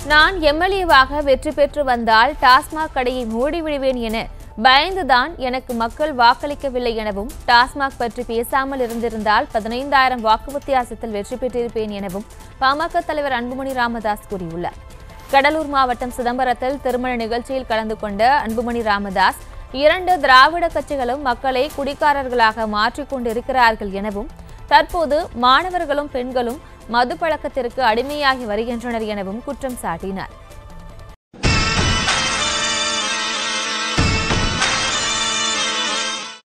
நான் எம்எல்ஏவாக வெற்றி பெற்று வந்தால் டாஸ்மாக் கடையை மூடிவிடுவேன் என பயந்துதான் எனக்கு மக்கள் வாக்களிக்கவில்லை எனவும் டாஸ்மாக் பற்றி பேசாமல் இருந்திருந்தால் பதினைந்தாயிரம் வாக்கு வித்தியாசத்தில் வெற்றி பெற்றிருப்பேன் எனவும் பாமக தலைவர் அன்புமணி ராமதாஸ் கூறியுள்ளார் கடலூர் மாவட்டம் சிதம்பரத்தில் திருமண நிகழ்ச்சியில் கலந்து கொண்ட அன்புமணி ராமதாஸ் இரண்டு திராவிட கட்சிகளும் மக்களை குடிகாரர்களாக மாற்றிக் கொண்டிருக்கிறார்கள் எனவும் தற்போது மாணவர்களும் பெண்களும் மது பழக்கத்திற்கு அடிமையாகி வருகின்றனர் எனவும் குற்றம் சாட்டினார்